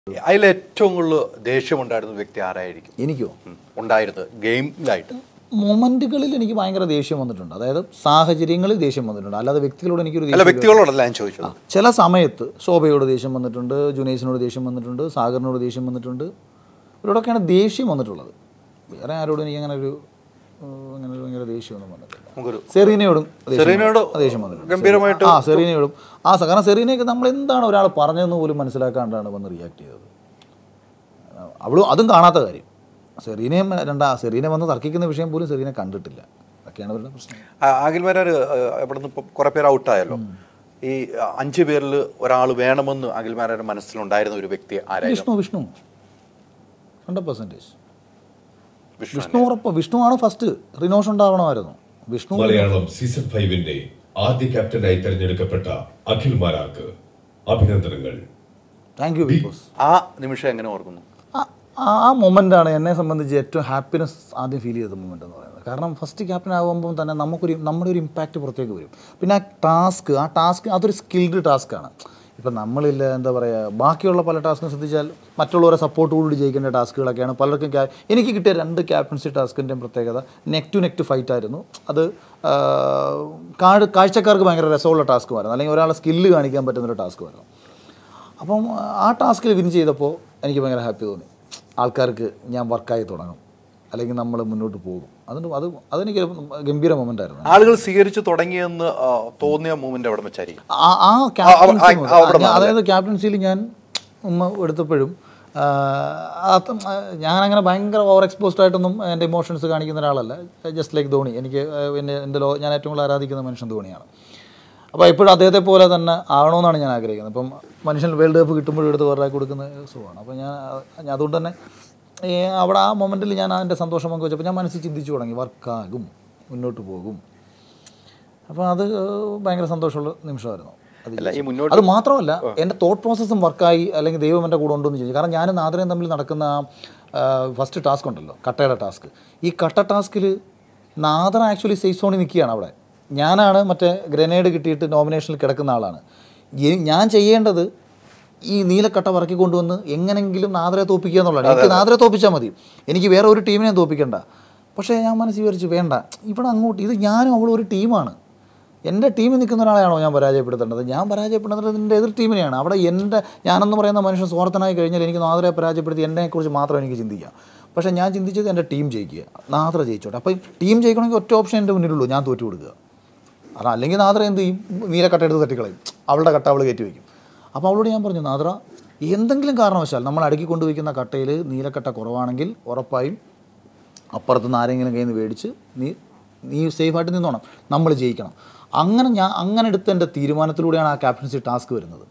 അതിൽ ഏറ്റവും കൂടുതൽ ദേഷ്യമുണ്ടായിരുന്ന വ്യക്തി ആരായിരിക്കും എനിക്കോ ഉം. ഉണ്ടായിരുന്നത് ഗെയിമിലായിട്ട് മൊമെന്റുകളിൽ എനിക്ക് ഭയങ്കര ദേഷ്യം വന്നിട്ടുണ്ട് അതായത് സാഹചര്യങ്ങളിൽ ദേഷ്യം വന്നിട്ടുണ്ട് അല്ലാതെ വ്യക്തികളോട് എനിക്കൊരു അല്ല ദേഷ്യം വ്യക്തികളോടല്ല ഞാൻ ചോദിച്ചത് ചില സമയത്ത് ശോഭയോട് ദേഷ്യം വന്നിട്ടുണ്ട് ജുനൈസിനോട് ദേഷ്യം വന്നിട്ടുണ്ട് സാഗറിനോട് ദേഷ്യം വന്നിട്ടുണ്ട് ഇവരോടൊക്കെയാണ് ദേഷ്യം വന്നിട്ടുള്ളത് വേറെ ആരോടും എനിക്ക് അങ്ങനെ ഒരു ഏഹ്, അങ്ങനെ ഒരു ഭയങ്കര ദേഷ്യമൊന്നും വന്നിട്ടില്ല നമുക്കൊരു സെറീനയോടും ദേഷ്യം സെറീനയോട് വന്നു. ദേഷ്യം വന്നിട്ടുണ്ട് ഗംഭീരമായിട്ട് ആ സെറീനയോടും ആ സ- കാരണം സെറീനയൊക്കെ നമ്മൾ എന്താണ് ഒരാൾ പറഞ്ഞതെന്ന് പോലും മനസ്സിലാക്കാണ്ടാണ് വന്ന് റിയാക്ട് ചെയ്തത് അവളും അതും കാണാത്ത കാര്യം സെറീനയും രണ്ടാ സെറീന വന്ന് തർക്കിക്കുന്ന വിഷയം പോലും സെറീനെ കണ്ടിട്ടില്ല അതൊക്കെയാണ് അവരുടെ പ്രശ്നം അഖിൽമാരാർ ഇവിടെ നിന്ന് ഇപ്പം കുറെ പേര് ഔട്ടായല്ലോ ഈ അഞ്ച് പേരിൽ ഒരാൾ വേണമെന്ന് അഖിൽമാരുടെ മനസ്സിലുണ്ടായിരുന്ന ഒരു വ്യക്തി ആരായിരുന്നു വിഷ്ണു വിഷ്ണു ഹൺഡ്രഡ് പെർസെൻറ്റേജ് വിഷ്ണു വിഷ്ണു ഉറപ്പ് വിഷ്ണു ആണ് ഫസ്റ്റ് റിനോഷ് ഉണ്ടാവണമായിരുന്നു വിഷ്ണു മലയാളം സീസൺ ഫൈവിന്റെ ആദ്യ ക്യാപ്റ്റനായി തെരഞ്ഞെടുക്കപ്പെട്ട അഖിൽ മാരാർക്ക് അഭിനന്ദനങ്ങൾ താങ്ക് യു ബിഗ് ബോസ് ആ നിമിഷം എങ്ങനെ ഓർക്കുന്നു ആ- ആ മൊമെൻ്റാണ് എന്നെ സംബന്ധിച്ച് ഏറ്റവും ഹാപ്പിനെസ് ആദ്യം ഫീൽ ചെയ്ത മൊമെൻ്റ് എന്ന് പറയുന്നത് കാരണം ഫസ്റ്റ് ക്യാപ്റ്റൻ ആകുമ്പോൾ തന്നെ നമുക്കൊരു നമ്മുടെ ഒരു ഇമ്പാക്റ്റ് പുറത്തേക്ക് വരും പിന്നെ ആ ടാസ്ക് ആ ടാസ്ക് അതൊരു സ്കിൽഡ് ടാസ്ക്കാണ് ഇപ്പം നമ്മളില്ല എന്താ പറയുക ബാക്കിയുള്ള പല ടാസ്കും ശ്രദ്ധിച്ചാൽ മറ്റുള്ളവരെ സപ്പോർട്ട് കൂടി ജയിക്കേണ്ട ടാസ്കുകളൊക്കെയാണ് പലർക്കും ക്യാ- എനിക്ക് കിട്ടിയ രണ്ട് ക്യാപ്റ്റൻസി ടാസ്കിൻ്റെയും പ്രത്യേകത നെക്ക് ടു നെക്ക് ഫൈറ്റ് ആയിരുന്നു അത് ആ, കാഴ് കാഴ്ചക്കാർക്ക് ഭയങ്കര രസമുള്ള ടാസ്ക്കുമായിരുന്നു അല്ലെങ്കിൽ ഒരാളെ സ്കില്ല് കാണിക്കാൻ പറ്റുന്നൊരു ടാസ്ക്കുമായിരുന്നു അപ്പം ആ ടാസ്കിൽ വിൻ ചെയ്തപ്പോൾ എനിക്ക് ഭയങ്കര ഹാപ്പി തോന്നി ആൾക്കാർക്ക് ഞാൻ വർക്കായി തുടങ്ങും അല്ലെങ്കിൽ നമ്മൾ മുന്നോട്ട് പോകും അതുകൊണ്ട് അത് അതെനിക്ക് ഗംഭീര മൊമെൻ്റ് ആയിരുന്നു ആളുകൾ സ്വീകരിച്ചു തുടങ്ങിയെന്ന് ആ, തോന്നിയ മൂവ്മെന്റ് എവിടെ വെച്ചായിരിക്കും ആ ആ ആ, ക്യാപ്റ്റൻസി ആ, മുതൽ- അവിടെ ഞാൻ- അതായത് ക്യാപ്റ്റൻസിയിൽ ഞാൻ ഉമ്മ എടുത്തപ്പോഴും ആ, അത് ഞാനങ്ങനെ ഭയങ്കര ഓവർ എക്സ്പോസ്ഡ് ആയിട്ടൊന്നും എൻ്റെ ഇമോഷൻസ് കാണിക്കുന്ന ഒരാളല്ല ജസ്റ്റ് ലൈക്ക് ധോണി എനിക്ക് ആ, പിന്നെ എൻ്റെ ലോ ഞാൻ ഏറ്റവും കൂടുതൽ ആരാധിക്കുന്ന മനുഷ്യൻ ധോണിയാണ് അപ്പോൾ എപ്പോഴും അദ്ദേഹത്തെ പോലെ തന്നെ ആവണമെന്നാണ് ഞാൻ ആഗ്രഹിക്കുന്നത് ഇപ്പം മനുഷ്യൻ വേൾഡ് കപ്പ് കിട്ടുമ്പോഴും എടുത്ത് വേറെ കൊടുക്കുന്ന സുഖമാണ് അപ്പോൾ ഞാൻ ഞാൻ അതുകൊണ്ട് തന്നെ ഈ അവിടെ ആ മൊമെൻറ്റിൽ ഞാൻ അതിൻ്റെ സന്തോഷം പങ്കുവച്ചപ്പോൾ ഞാൻ മനസ്സിൽ ചിന്തിച്ചു തുടങ്ങി വർക്കാകും മുന്നോട്ട് പോകും അപ്പോൾ അത് ഭയങ്കര സന്തോഷമുള്ള നിമിഷമായിരുന്നു അത് അല്ല ഈ മുന്നോട്ട് അത് മാത്രമല്ല എൻ്റെ തോട്ട് പ്രോസസ്സും വർക്കായി അല്ലെങ്കിൽ ദൈവം എൻ്റെ കൂടെ ഉണ്ടെന്ന് ചോദിച്ചു കാരണം ഞാനും നാദരയും തമ്മിൽ നടക്കുന്ന ഫസ്റ്റ് ടാസ്ക് ഉണ്ടല്ലോ കട്ടയുടെ ടാസ്ക് ഈ കട്ട ടാസ്കിൽ നാദർ ആക്ച്വലി സേഫ് സോണിൽ നിൽക്കുകയാണ് അവിടെ ഞാനാണ് മറ്റേ ഗ്രനേഡ് കിട്ടിയിട്ട് നോമിനേഷനിൽ കിടക്കുന്ന ആളാണ് ഈ- ഞാൻ ചെയ്യേണ്ടത് ഈ നീലക്കട്ട പറക്കി കൊണ്ടുവന്ന് എങ്ങനെങ്കിലും നാദരെ തോപ്പിക്കുക എന്നുള്ളതാണ് എനിക്ക് നാദരെ തോപ്പിച്ചാൽ മതി എനിക്ക് വേറെ ഒരു ടീമിനെയും തോപ്പിക്കണ്ട പക്ഷേ ഞാൻ മനസ്സിൽ വിചാരിച്ചു വേണ്ട ഇവിടെ അങ്ങോട്ട് ഇത് ഞാനും അവളും ഒരു ടീമാണ് എൻ്റെ ടീമിൽ നിൽക്കുന്ന ഒരാളെയാണോ ഞാൻ പരാജയപ്പെടുത്തേണ്ടത് ഞാൻ പരാജയപ്പെടുന്നത് എൻ്റെ എതിർ ടീമിനെയാണ് അവിടെ എൻ്റെ ഞാനെന്ന് പറയുന്ന മനുഷ്യൻ സ്വാർത്ഥനായി കഴിഞ്ഞാൽ എനിക്ക് നാദരെ പരാജയപ്പെടുത്തി എന്നെക്കുറിച്ച് മാത്രം എനിക്ക് ചിന്തിക്കാം പക്ഷേ ഞാൻ ചിന്തിച്ചത് എൻ്റെ ടീം ജയിക്കുക നാദ്ര ജയിച്ചോട്ടെ അപ്പോൾ ടീം ജയിക്കണമെങ്കിൽ ഒറ്റ ഓപ്ഷൻ എൻ്റെ മുന്നിലുള്ളൂ ഞാൻ തോറ്റു കൊടുക്കുക കാരണം അല്ലെങ്കിൽ നാദ്ര എന്ത് ചെയ്യും നീലക്കട്ട എടുത്ത് തട്ടിക്കളയും അവളുടെ കട്ട അവൾ കയറ്റി വയ്ക്കും അപ്പോൾ അവളോട് ഞാൻ പറഞ്ഞു നാദ്ര എന്തെങ്കിലും കാരണവശാൽ നമ്മൾ അടുക്കി കൊണ്ടുവയ്ക്കുന്ന കട്ടയിൽ നീലക്കട്ട കുറവാണെങ്കിൽ ഉറപ്പായും അപ്പുറത്തുനിന്ന് ആരെങ്കിലും കയ്യിൽ നിന്ന് മേടിച്ച് നീ നീ സേഫായിട്ട് നിന്നോണം നമ്മൾ ജയിക്കണം അങ്ങനെ ഞാൻ അങ്ങനെ എടുത്ത എൻ്റെ തീരുമാനത്തിലൂടെയാണ് ആ ക്യാപ്റ്റൻസി ടാസ്ക് വരുന്നത്